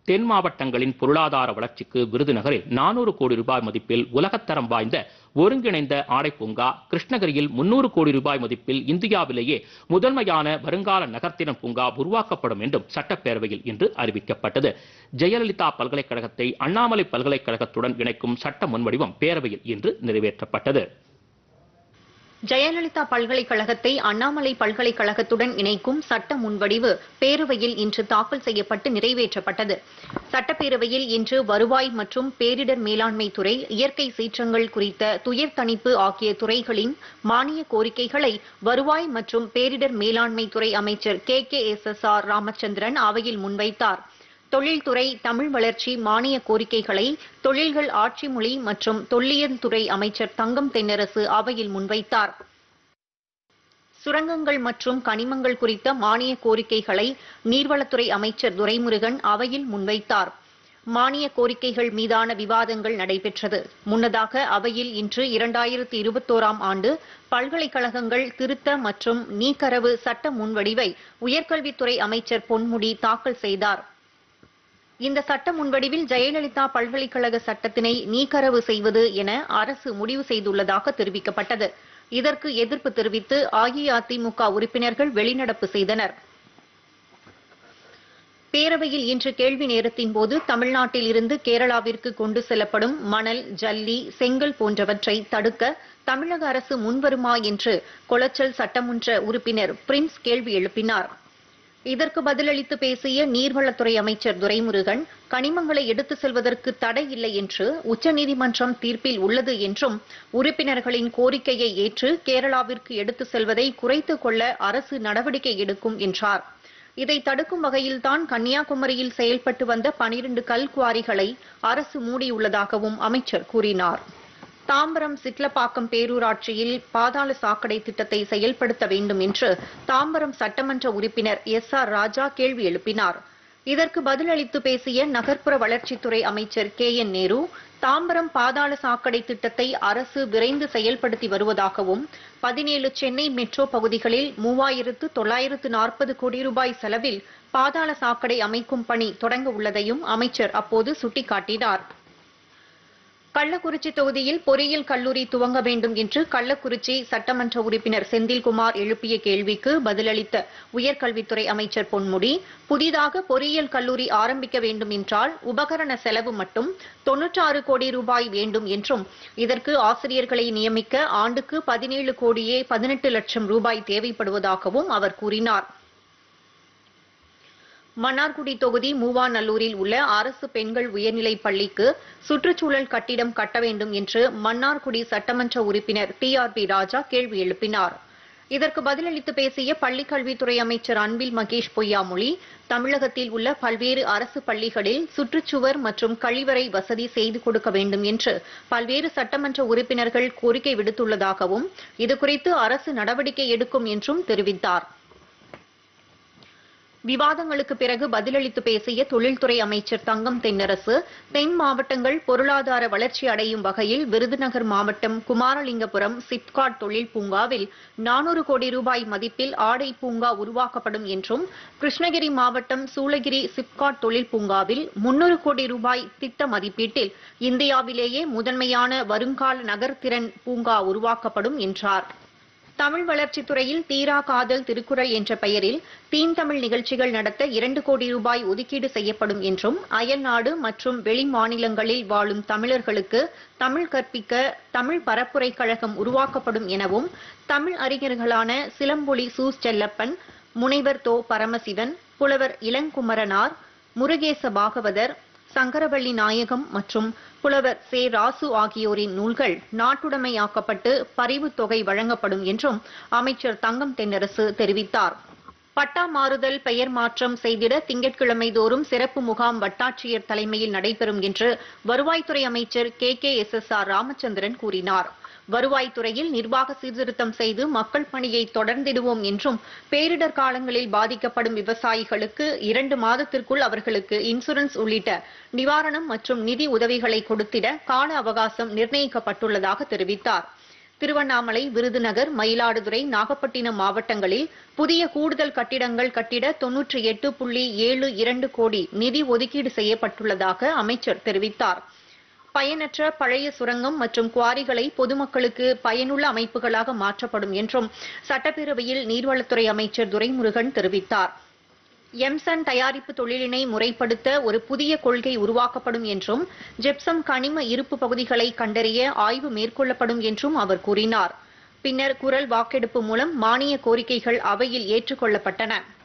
தென் மாவட்டங்களின் பொருளாதார வளர்ச்சிக்கு விருதுநகரில் நானூறு கோடி ரூபாய் மதிப்பில் உலகத்தரம் வாய்ந்த ஒருங்கிணைந்த ஆடை பூங்கா கிருஷ்ணகிரியில் முன்னூறு கோடி ரூபாய் மதிப்பில் இந்தியாவிலேயே முதன்மையான வருங்கால நகர்த்திறன் பூங்கா உருவாக்கப்படும் என்றும் சட்டப்பேரவையில் இன்று அறிவிக்கப்பட்டது ஜெயலலிதா பல்கலைக்கழகத்தை அண்ணாமலை பல்கலைக்கழகத்துடன் இணைக்கும் சட்ட முன்வடிவம் பேரவையில் இன்று நிறைவேற்றப்பட்டது ஜெயலலிதா பல்கலைக்கழகத்தை அண்ணாமலை பல்கலைக்கழகத்துடன் இணைக்கும் சட்ட முன்வடிவு பேரவையில் இன்று தாக்கல் செய்யப்பட்டு நிறைவேற்றப்பட்டது சட்டப்பேரவையில் இன்று வருவாய் மற்றும் பேரிடர் மேலாண்மை துறை இயற்கை சீற்றங்கள் குறித்த துயர் தணிப்பு ஆகிய துறைகளின் மானிய கோரிக்கைகளை வருவாய் மற்றும் பேரிடர் மேலாண்மை துறை அமைச்சர் K K S S R Ramachandran அவையில் முன்வைத்தார் தொழில்துறை தமிழ் வளர்ச்சி மானிய கோரிக்கைகளை தொழில்கள் ஆட்சி மொழி மற்றும் தொல்லியல் துறை அமைச்சர் தங்கம் தென்னரசு அவையில் முன்வைத்தார் சுரங்கங்கள் மற்றும் கனிமங்கள் குறித்த மானிய கோரிக்கைகளை நீர்வளத்துறை அமைச்சர் துரைமுருகன் அவையில் முன்வைத்தார் மானிய கோரிக்கைகள் மீதான விவாதங்கள் நடைபெற்றது முன்னதாக அவையில் இன்று இரண்டாயிரத்தி இருபத்தோராம் ஆண்டு பல்கலைக்கழகங்கள் திருத்த மற்றும் நீக்கரவு சட்ட முன்வடிவை உயர்கல்வித்துறை அமைச்சர் பொன்முடி தாக்கல் செய்தார் இந்த சட்ட முன்வடிவில் ஜெயலலிதா பல்கலைக்கழக சட்டத்தினை நீக்கரவு செய்வது என அரசு முடிவு செய்துள்ளதாக தெரிவிக்கப்பட்டது இதற்கு எதிர்ப்பு தெரிவித்து அஇஅதிமுக உறுப்பினர்கள் வெளிநடப்பு செய்தனர் பேரவையில் இன்று கேள்வி நேரத்தின் போது தமிழ்நாட்டில் இருந்து கேரளாவிற்கு கொண்டு செல்லப்படும் மணல் ஜல்லி செங்கல் போன்றவற்றை தடுக்க தமிழக அரசு முன்வருமா என்று கொளச்சல் சட்டமன்ற உறுப்பினர் பிரின்ஸ் கேள்வி எழுப்பினார் இதற்கு பதிலளித்து பேசிய நீர்வளத்துறை அமைச்சர் துரைமுருகன் கனிமங்களை எடுத்து செல்வதற்கு தடை இல்லை என்று உச்சநீதிமன்றம் தீர்ப்பில் உள்ளது என்றும் உறுப்பினர்களின் கோரிக்கையை ஏற்று கேரளாவிற்கு எடுத்து செல்வதை குறைத்துக் கொள்ள அரசு நடவடிக்கை எடுக்கும் என்றார் இதை தடுக்கும் வகையில்தான் கன்னியாகுமரியில் செயல்பட்டு வந்த பனிரண்டு கல் குவாரிகளை அரசு மூடியுள்ளதாகவும் அமைச்சர் கூறினார் தாம்பரம் சிட்லப்பாக்கம் பேரூராட்சியில் பாதாள சாக்கடை திட்டத்தை செயல்படுத்த வேண்டும் என்று தாம்பரம் சட்டமன்ற உறுப்பினர் எஸ் ஆர் ராஜா கேள்வி எழுப்பினார் இதற்கு பதிலளித்து பேசிய நகர்ப்புற வளர்ச்சித்துறை அமைச்சர் கே என் நேரு தாம்பரம் பாதாள சாக்கடை திட்டத்தை அரசு விரைந்து செயல்படுத்தி வருவதாகவும் பதினேழு சென்னை மெட்ரோ பகுதிகளில் மூவாயிரத்து தொள்ளாயிரத்து நாற்பது கோடி ரூபாய் செலவில் பாதாள சாக்கடை அமைக்கும் பணி தொடங்க உள்ளதையும் அமைச்சர் அப்போது சுட்டிக்காட்டினார் கள்ளக்குறிச்சி தொகுதியில் பொறியியல் கல்லூரி துவங்க வேண்டும் என்று கள்ளக்குறிச்சி சட்டமன்ற உறுப்பினர் செந்தில்குமார் எழுப்பிய கேள்விக்கு பதிலளித்த உயர்கல்வித்துறை அமைச்சர் பொன்முடி புதிதாக பொறியியல் கல்லூரி ஆரம்பிக்க வேண்டும் என்றால் உபகரண செலவு மட்டும் தொன்னூற்றாறு கோடி ரூபாய் வேண்டும் என்றும் இதற்கு ஆசிரியர்களை நியமிக்க ஆண்டுக்கு பதினேழு கோடியே பதினெட்டு லட்சம் ரூபாய் தேவைப்படுவதாகவும் அவர் கூறினார் மன்னார்குடி தொகுதி மூவாநல்லூரில் உள்ள அரசு பெண்கள் உயர்நிலைப் பள்ளிக்கு சுற்றுச்சூழல் கட்டிடம் கட்ட வேண்டும் என்று மன்னார்குடி சட்டமன்ற உறுப்பினர் டி ஆர் பி ராஜா கேள்வி எழுப்பினார் இதற்கு பதிலளித்து பேசிய பள்ளிக்கல்வித்துறை அமைச்சர் அன்பில் மகேஷ் பொய்யாமொழி தமிழகத்தில் உள்ள பல்வேறு அரசு பள்ளிகளில் சுற்றுச்சுவர் மற்றும் கழிவறை வசதி செய்து கொடுக்க வேண்டும் என்று பல்வேறு சட்டமன்ற உறுப்பினர்கள் கோரிக்கை விடுத்துள்ளதாகவும் இதுகுறித்து அரசு நடவடிக்கை எடுக்கும் என்றும் தெரிவித்தார் விவாதங்களுக்கு பிறகு பதிலளித்து பேசிய தொழில்துறை அமைச்சர் தங்கம் தென்னரசு தென் மாவட்டங்கள் பொருளாதார வளர்ச்சி அடையும் வகையில் விருதுநகர் மாவட்டம் குமாரலிங்கபுரம் சிப்காட் தொழில் பூங்காவில் நானூறு கோடி ரூபாய் மதிப்பில் ஆடை பூங்கா உருவாக்கப்படும் என்றும் கிருஷ்ணகிரி மாவட்டம் சூளகிரி சிப்காட் தொழில் பூங்காவில் முன்னூறு கோடி ரூபாய் திட்ட மதிப்பீட்டில் இந்தியாவிலேயே முதன்மையான வருங்கால நகர்த்திறன் பூங்கா உருவாக்கப்படும் என்றார் தமிழ் வளர்ச்சித் துறையில் தீரா காதல் திருக்குறள் என்ற பெயரில் தீன் தமிழ் நிகழ்ச்சிகள் நடத்த இரண்டு கோடி ரூபாய் ஒதுக்கீடு செய்யப்படும் என்றும் அயல்நாடு மற்றும் வெளி மாநிலங்களில் வாழும் தமிழர்களுக்கு தமிழ் கற்பிக்க தமிழ் பரப்புரை கழகம் உருவாக்கப்படும் எனவும் தமிழ் அறிஞர்களான சிலம்பொலி சூஸ் செல்லப்பன் முனைவர் தோ பரமசிவன் புலவர் இளங்குமரனார் முருகேச பாகவதர் சங்கரவள்ளி நாயகம் மற்றும் புலவர் சே ராசு ஆகியோரின் நூல்கள் நாட்டுடைமையாக்கப்பட்டு பரிவுத் தொகை வழங்கப்படும் என்றும் அமைச்சர் தங்கம் தென்னரசு தெரிவித்தார் பட்டா மாறுதல் பெயர் மாற்றம் செய்திட திங்கட்கிழமை தோறும் சிறப்பு முகாம் வட்டாட்சியர் தலைமையில் நடைபெறும் என்று வருவாய்த்துறை அமைச்சர் K K S S R Ramachandran கூறினார் வருவாய்த்துறையில் நிர்வாக சீர்திருத்தம் செய்து மக்கள் பணியை தொடர்ந்திடுவோம் என்றும் பேரிடர் காலங்களில் பாதிக்கப்படும் விவசாயிகளுக்கு இரண்டு மாதத்திற்குள் அவர்களுக்கு இன்சூரன்ஸ் உள்ளிட்ட நிவாரணம் மற்றும் நிதி உதவிகளை கொடுத்திட கால அவகாசம் நிர்ணயிக்கப்பட்டுள்ளதாக தெரிவித்தார் திருவண்ணாமலை விருதுநகர் மயிலாடுதுறை நாகப்பட்டினம் மாவட்டங்களில் புதிய கூடுதல் கட்டிடங்கள் கட்டிட தொன்னூற்றி எட்டு புள்ளி ஏழு இரண்டு கோடி நிதி ஒதுக்கீடு செய்யப்பட்டுள்ளதாக அமைச்சர் தெரிவித்தார் பயனற்ற பழைய சுரங்கம் மற்றும் குவாரிகளை பொதுமக்களுக்கு பயனுள்ள அமைப்புகளாக மாற்றப்படும் என்றும் சட்டப்பேரவையில் நீர்வளத்துறை அமைச்சர் துரைமுருகன் தெரிவித்தார் எம்சன் தயாரிப்பு தொழிலினை முறைப்படுத்த ஒரு புதிய கொள்கை உருவாக்கப்படும் என்றும் ஜெப்சம் கனிம இருப்பு பகுதிகளை கண்டறிய ஆய்வு மேற்கொள்ளப்படும் என்றும் அவர் கூறினார் பின்னர் குரல் வாக்கெடுப்பு மூலம் மானிய கோரிக்கைகள் அவையில் ஏற்றுக்கொள்ளப்பட்டன